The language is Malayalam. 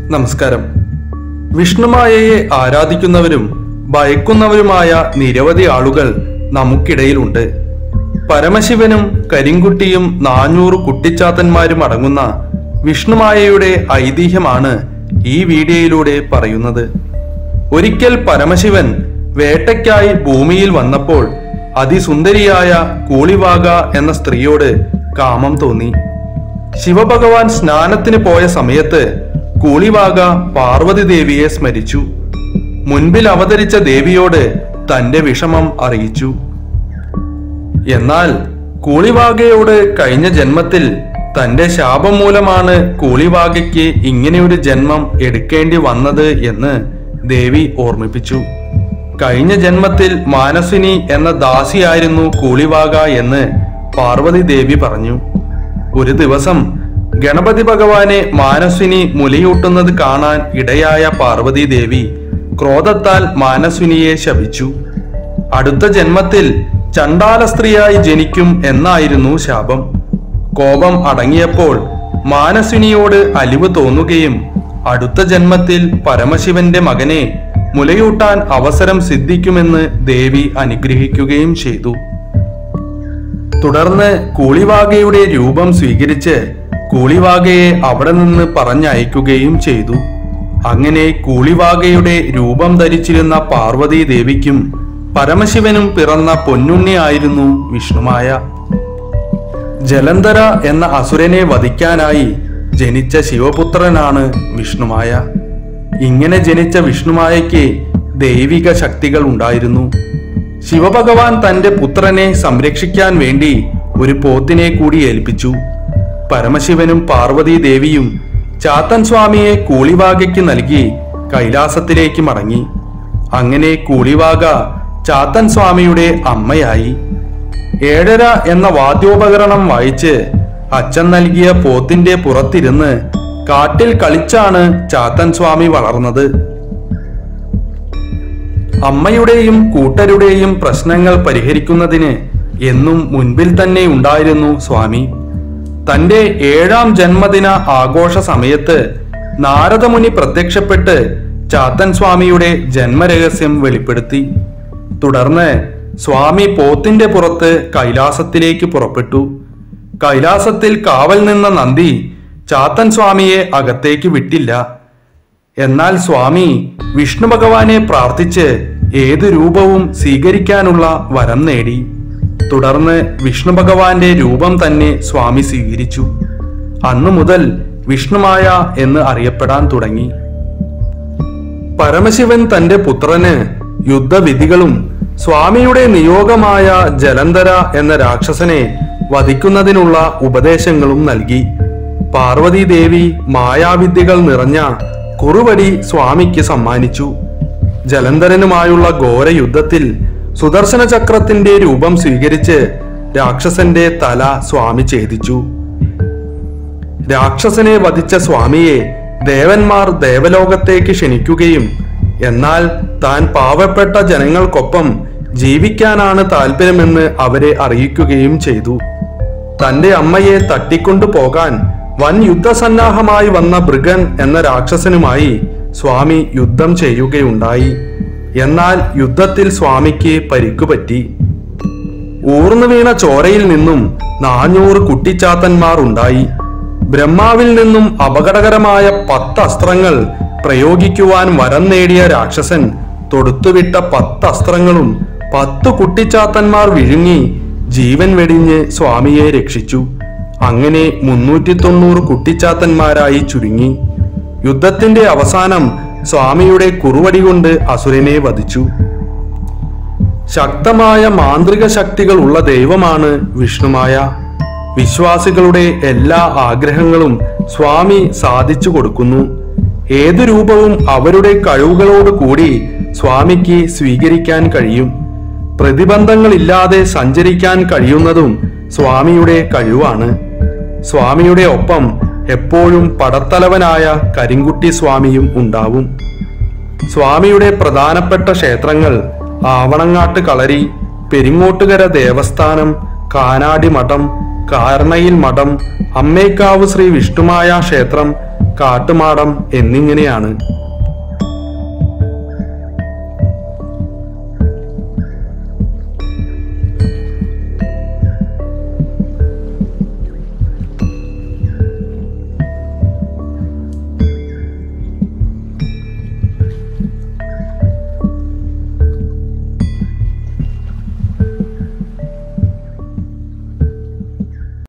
നമസ്കാരം വിഷ്ണുമായയെ ആരാധിക്കുന്നവരും ഭയക്കുന്നവരുമായ നിരവധി ആളുകൾ നമുക്കിടയിലുണ്ട് പരമശിവനും കരിങ്കുട്ടിയും നാനൂറ് കുട്ടിച്ചാത്തന്മാരും അടങ്ങുന്ന വിഷ്ണുമായയുടെ ഐതിഹ്യമാണ് ഈ വീഡിയോയിലൂടെ പറയുന്നത് ഒരിക്കൽ പരമശിവൻ വേട്ടയ്ക്കായി ഭൂമിയിൽ വന്നപ്പോൾ അതിസുന്ദരിയായ കൂളിവാക എന്ന സ്ത്രീയോട് കാമം തോന്നി ശിവഭഗവാൻ സ്നാനത്തിന് പോയ സമയത്ത് കൂളിവാക പാർവതി ദേവിയെ സ്മരിച്ചു മുൻപിൽ അവതരിച്ച ദേവിയോട് തന്റെ വിഷമം അറിയിച്ചു എന്നാൽ കൂളിവാകയോട് കഴിഞ്ഞ ജന്മത്തിൽ തന്റെ ശാപം മൂലമാണ് കൂളിവാകയ്ക്ക് ഇങ്ങനെയൊരു ജന്മം എടുക്കേണ്ടി വന്നത് എന്ന് ദേവി ഓർമ്മിപ്പിച്ചു കഴിഞ്ഞ ജന്മത്തിൽ മാനസിനി എന്ന ദാസിയായിരുന്നു കൂളിവാക എന്ന് പാർവതി ദേവി പറഞ്ഞു ഒരു ദിവസം ഗണപതി ഭഗവാനെ മാനസിനി മുലയൂട്ടുന്നത് കാണാൻ ഇടയായ പാർവതി ദേവി ക്രോധത്താൽ മാനസിനിയെ ശപിച്ചു അടുത്ത ജന്മത്തിൽ ചണ്ടാല സ്ത്രീയായി ജനിക്കും എന്നായിരുന്നു ശാപം കോപം അടങ്ങിയപ്പോൾ മാനസിനിയോട് അലിവ് തോന്നുകയും അടുത്ത ജന്മത്തിൽ പരമശിവന്റെ മകനെ മുലയൂട്ടാൻ അവസരം സിദ്ധിക്കുമെന്ന് ദേവി അനുഗ്രഹിക്കുകയും ചെയ്തു തുടർന്ന് കൂളിവാകയുടെ രൂപം സ്വീകരിച്ച് കൂളിവാകയെ അവിടെ നിന്ന് പറഞ്ഞയക്കുകയും ചെയ്തു അങ്ങനെ കൂളിവാകയുടെ രൂപം ധരിച്ചിരുന്ന പാർവതി ദേവിക്കും പരമശിവനും പിറന്ന പൊന്നുണ്ണിയായിരുന്നു വിഷ്ണുമായ ജലന്ധര എന്ന അസുരനെ വധിക്കാനായി ജനിച്ച ശിവപുത്രനാണ് വിഷ്ണുമായ ഇങ്ങനെ ജനിച്ച വിഷ്ണുമായയ്ക്ക് ദൈവിക ശക്തികൾ ഉണ്ടായിരുന്നു ശിവഭഗവാൻ തന്റെ പുത്രനെ സംരക്ഷിക്കാൻ വേണ്ടി ഒരു പോത്തിനെ കൂടി ഏൽപ്പിച്ചു പരമശിവനും പാർവതി ദേവിയും ചാത്തൻ സ്വാമിയെ കൂളിവാകയ്ക്ക് നൽകി കൈലാസത്തിലേക്ക് മടങ്ങി അങ്ങനെ കൂളിവാക ചാത്തൻ സ്വാമിയുടെ അമ്മയായി ഏഴര എന്ന വാദ്യോപകരണം വായിച്ച് അച്ഛൻ നൽകിയ പോത്തിന്റെ പുറത്തിരുന്ന് കാട്ടിൽ കളിച്ചാണ് ചാത്തൻ സ്വാമി വളർന്നത് അമ്മയുടെയും കൂട്ടരുടെയും പ്രശ്നങ്ങൾ പരിഹരിക്കുന്നതിന് എന്നും മുൻപിൽ തന്നെ ഉണ്ടായിരുന്നു സ്വാമി തന്റെ ഏഴാം ജന്മദിന ആഘോഷ സമയത്ത് നാരദമുനി പ്രത്യക്ഷപ്പെട്ട് ചാത്തൻ സ്വാമിയുടെ ജന്മരഹസ്യം വെളിപ്പെടുത്തി തുടർന്ന് സ്വാമി പോത്തിന്റെ പുറത്ത് കൈലാസത്തിലേക്ക് പുറപ്പെട്ടു കൈലാസത്തിൽ കാവൽ നിന്ന നന്ദി ചാത്തൻ സ്വാമിയെ അകത്തേക്ക് വിട്ടില്ല എന്നാൽ സ്വാമി വിഷ്ണു ഭഗവാനെ പ്രാർത്ഥിച്ച് ഏത് രൂപവും സ്വീകരിക്കാനുള്ള വരം നേടി തുടർന്ന് വിഷ്ണു ഭഗവാന്റെ രൂപം തന്നെ സ്വാമി സ്വീകരിച്ചു അന്നു മുതൽ വിഷ്ണുമായ എന്ന് അറിയപ്പെടാൻ തുടങ്ങി പരമശിവൻ തന്റെ പുത്രന് യുദ്ധവിധികളും സ്വാമിയുടെ നിയോഗമായ ജലന്ധര എന്ന രാക്ഷസനെ വധിക്കുന്നതിനുള്ള ഉപദേശങ്ങളും നൽകി പാർവതി ദേവി മായാവിദ്യകൾ നിറഞ്ഞ കുറുവടി സ്വാമിക്ക് സമ്മാനിച്ചു ജലന്ധരനുമായുള്ള ഘോര യുദ്ധത്തിൽ സുദർശന ചക്രത്തിന്റെ രൂപം സ്വീകരിച്ച് രാക്ഷസന്റെ തല സ്വാമി ഛേദിച്ചു രാക്ഷസനെ വധിച്ച സ്വാമിയെ ദേവന്മാർ ദേവലോകത്തേക്ക് ക്ഷണിക്കുകയും എന്നാൽ താൻ പാവപ്പെട്ട ജനങ്ങൾക്കൊപ്പം ജീവിക്കാനാണ് താല്പര്യമെന്ന് അവരെ അറിയിക്കുകയും ചെയ്തു തന്റെ അമ്മയെ തട്ടിക്കൊണ്ടു പോകാൻ വൻ യുദ്ധസന്നാഹമായി വന്ന ഭൃഗൻ എന്ന രാക്ഷസനുമായി സ്വാമി യുദ്ധം ചെയ്യുകയുണ്ടായി എന്നാൽ യുദ്ധത്തിൽ സ്വാമിക്ക് പരിക്കുപറ്റി ഊർന്നു വീണ ചോരയിൽ നിന്നും നാനൂറ് കുട്ടിച്ചാത്തന്മാർ ഉണ്ടായി ബ്രഹ്മാവിൽ നിന്നും അപകടകരമായ പത്ത് അസ്ത്രങ്ങൾ പ്രയോഗിക്കുവാൻ വരം നേടിയ രാക്ഷസൻ തൊടുത്തുവിട്ട പത്ത് അസ്ത്രങ്ങളും പത്ത് കുട്ടിച്ചാത്തന്മാർ വിഴുങ്ങി ജീവൻ വെടിഞ്ഞ് സ്വാമിയെ രക്ഷിച്ചു അങ്ങനെ മുന്നൂറ്റി തൊണ്ണൂറ് കുട്ടിച്ചാത്തന്മാരായി ചുരുങ്ങി യുദ്ധത്തിന്റെ അവസാനം സ്വാമിയുടെ കുറുവടി കൊണ്ട് അസുരനെ വധിച്ചു ശക്തമായ മാന്ത്രിക ശക്തികൾ ഉള്ള ദൈവമാണ് വിഷ്ണുമായ വിശ്വാസികളുടെ എല്ലാ ആഗ്രഹങ്ങളും സ്വാമി സാധിച്ചു കൊടുക്കുന്നു ഏത് രൂപവും അവരുടെ കഴിവുകളോട് കൂടി സ്വാമിക്ക് സ്വീകരിക്കാൻ കഴിയും പ്രതിബന്ധങ്ങളില്ലാതെ സഞ്ചരിക്കാൻ കഴിയുന്നതും സ്വാമിയുടെ കഴിവാണ് സ്വാമിയുടെ ഒപ്പം എപ്പോഴും പടത്തലവനായ കരിങ്കുട്ടി സ്വാമിയും ഉണ്ടാവും സ്വാമിയുടെ പ്രധാനപ്പെട്ട ക്ഷേത്രങ്ങൾ ആവണങ്ങാട്ട് കളരി പെരിങ്ങോട്ടുകര ദേവസ്ഥാനം കാനാടി മഠം കാർണയിൽ മഠം അമ്മേക്കാവ് ശ്രീ വിഷ്ണുമായ ക്ഷേത്രം കാട്ടുമാടം എന്നിങ്ങനെയാണ്